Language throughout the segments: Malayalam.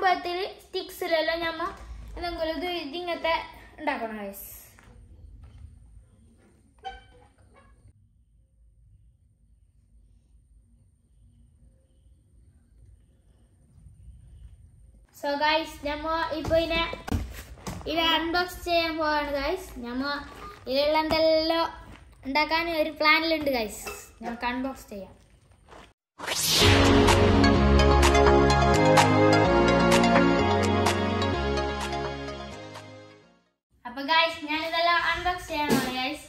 പോലത്തിൽ സ്റ്റിക്സിലെല്ലാം ഞമ്മ എന്തെങ്കിലും ഇത് ഇതിങ്ങനത്തെ ഉണ്ടാക്കണം ഗൈസ് സോ ഗൈസ് ഞമ്മ ഇപ്പൊ ഇതിനെ ഇത് അൺബോക്സ് ചെയ്യാൻ പോവാണ് ഗൈസ് ഞമ്മ ഇതിലുള്ള എന്തെല്ലാം ഉണ്ടാക്കാൻ ഒരു പ്ലാനിലുണ്ട് ഗൈസ് ഞങ്ങൾക്ക് അൺബോക്സ് ചെയ്യാം അപ്പൊ ഗൈസ് ഞാൻ ഇതെല്ലാം അൺബോക്സ് ചെയ്യണം ഗൈസ്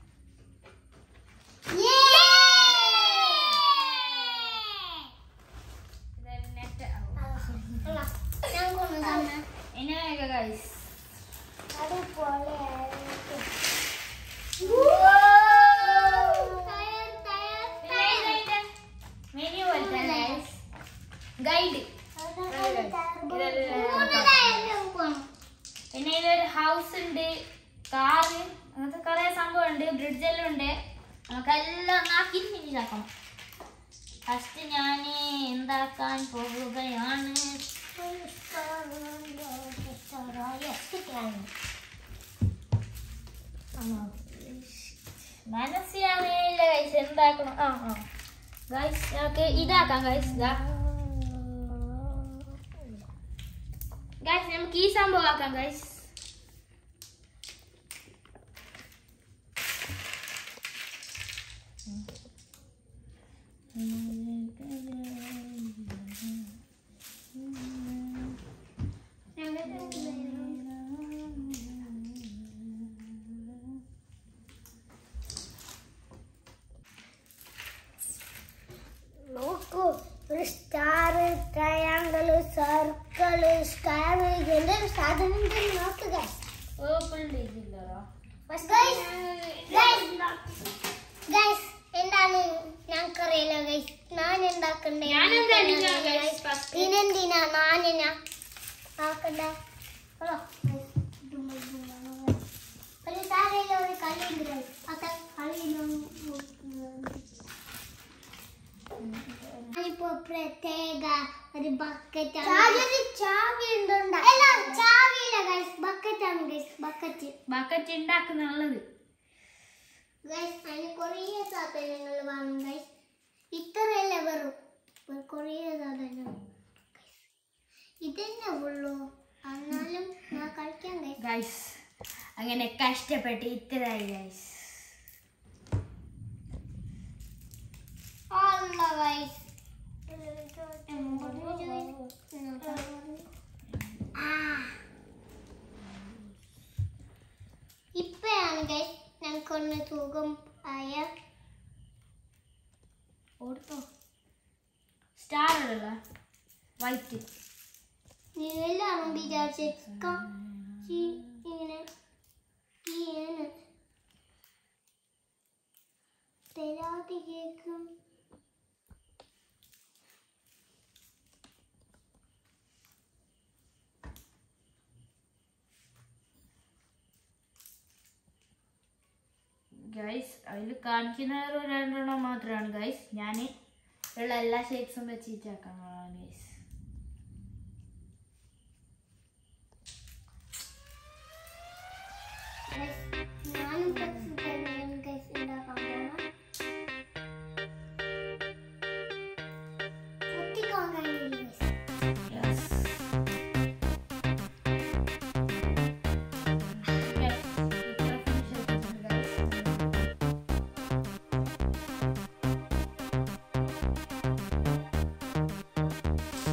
നെറ്റ് എങ്ങനെയൊക്കെ ഗൈസ് മെനു പോലത്തെ ഗൈസ് ഗൈഡ് പിന്നെ ഇതിലൊരു ഹൗസ് ഉണ്ട് കാറ് അങ്ങനത്തെ കുറെ സംഭവം ഉണ്ട് ബ്രിഡ്ജെല്ലാം ഉണ്ട് നമുക്കെല്ലാം ആക്കി ഫിനിഷ് ആക്കണം ഫസ്റ്റ് ഞാൻ എന്താക്കാൻ പോവുകയാണ് മനസ്സിലാവുന്നില്ല ഗൈസ് എന്താക്കണം ആ ആ ഗൈസ് നമുക്ക് ഇതാക്കാം ഗൈസ് ഇതാ ഗൈസ് നമുക്ക് ഈ സംഭവം ആക്കാം ഗൈസ് നോക്കൂ ഒരു സ്റ്റാർ ട്രയാങ്കിൾ സർക്കിൾ സ്ക്വയർ എന്തൊരു സാധനം തന്നെ നോക്കുക ഓപ്പൺ ചെയ്തില്ലല്ലോ ഗൈസ് എന്താണ് ഞങ്ങൾക്കറിയില്ല ഗൈസ് ഞാൻ ഉണ്ടാക്കണ്ടേ ഞാനെന്താ എടുക്കുക guys first? പിന്നെന്തിനാ നാനിനാ ആക്കണ്ട ഹലോ ഒരു സാരയില്ല ഒരു കളിയുണ്ട് guys. അത് കളിയിലൊന്നും ഞാനിപ്പോ പ്രത്യേക ഒരു ബക്കറ്റ് ചാവി ഉണ്ടോ അല്ല ചാവിയില്ല ഗൈസ് ബക്കറ്റ് ആണ് ഗൈസ് ബക്കറ്റ് ബക്കറ്റ് ഉണ്ടാക്കുന്നുള്ളത് ഗൈസ് അതിന് കുറേ സാധനങ്ങൾ വേണം ഗൈസ് ഇത്രയല്ല വെറും ഒരു കുറേ സാധനങ്ങൾ ഇതന്നെ ഉള്ളൂ എന്നാലും ഞാൻ കളിക്കാൻ ഗൈസ് ഗൈസ് അങ്ങനെ കഷ്ടപ്പെട്ട് ഇത്രയായി ഗൈസ് അല്ല ഗൈസ് ഇപ്പഴാണ് ഗൈസ് ഞങ്ങൾക്കൊന്ന് തൂക്കം ആയ ഓടുത്തോ സ്റ്റാർ ഉള്ള വൈറ്റ് എല്ലാവരും വിചാരിച്ച ഇങ്ങനെ ഇങ്ങനെ തരാതെ കേൾക്കും ഗൈസ് അതിൽ കാണിക്കുന്നത് ഒരു രണ്ടെണ്ണം മാത്രമാണ് ഗൈസ് ഞാൻ ഉള്ള എല്ലാ ഷേപ്സും വെച്ചിട്ടാക്കാൻ ഗൈസ് ഞാനും ഫ്ലെക്സ് തന്നെയാണ് ഗൈസ് ഉണ്ടാക്കാൻ പോകണം ഒത്തിക്കാൻ കഴിയില്ല ഗൈസ് ഗൈസ്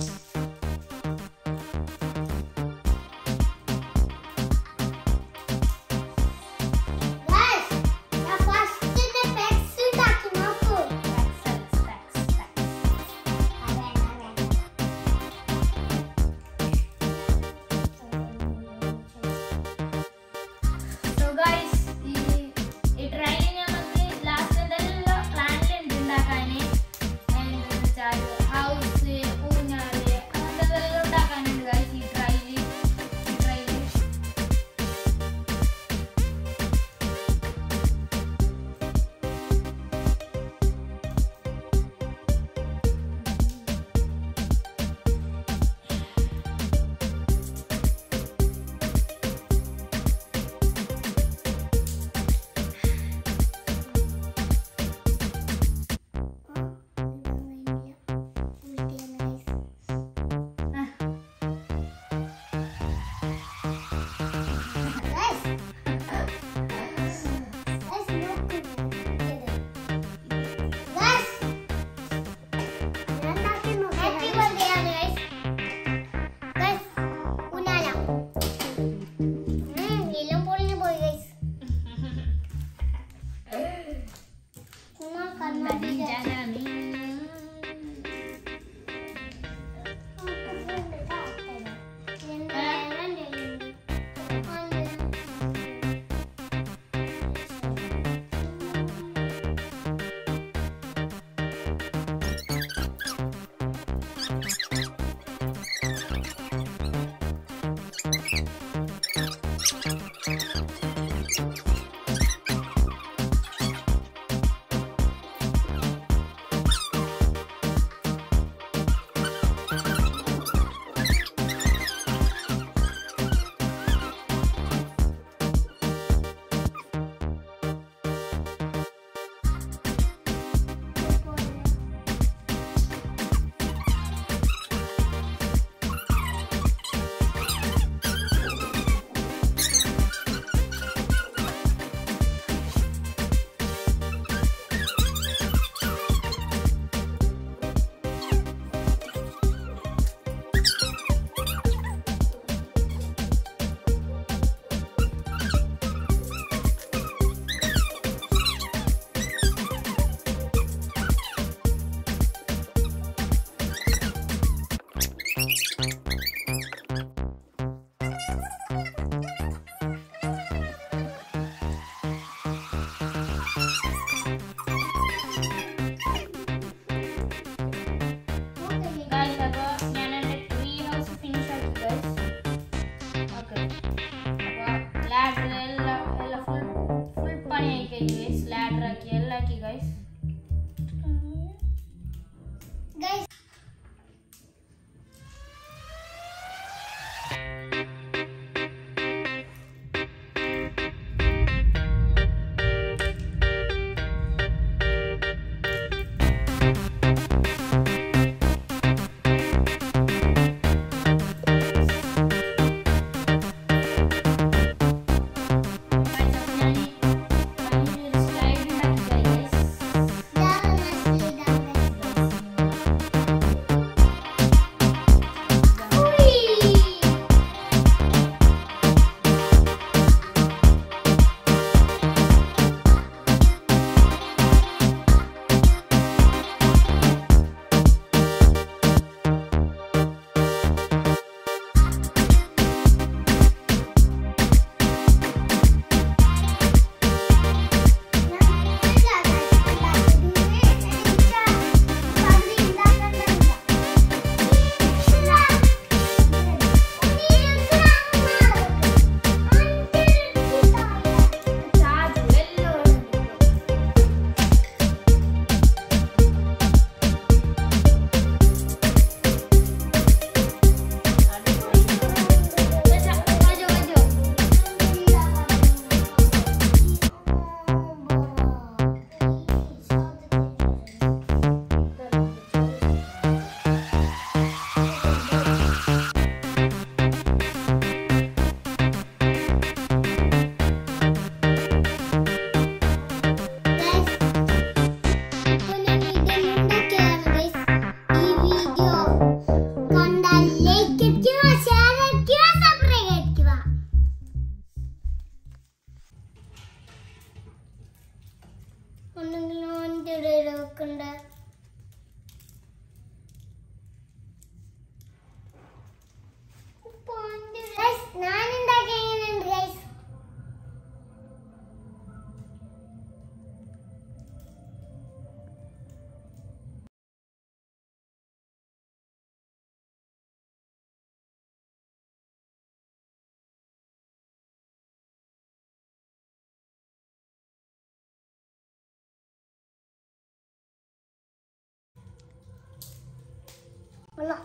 കൊള്ളാം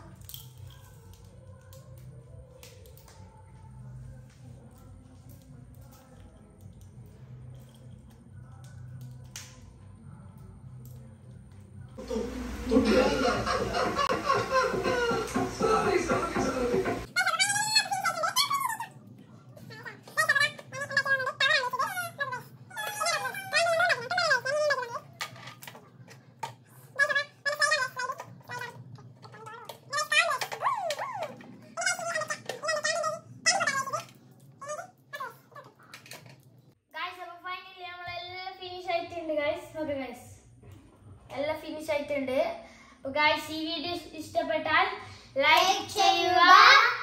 ഗൈസ് അപ്പോൾ ഫൈനലി നമ്മളെല്ലാം ഫിനിഷ് ആയിട്ടുണ്ട് ഗൈസ് ഓക്കെ ഗൈസ് എല്ലാം ഫിനിഷ് ആയിട്ടുണ്ട് അപ്പോൾ ഗൈസ് ഈ വീഡിയോ ഇഷ്ടപ്പെട്ടാൽ ലൈക്ക് ചെയ്യുക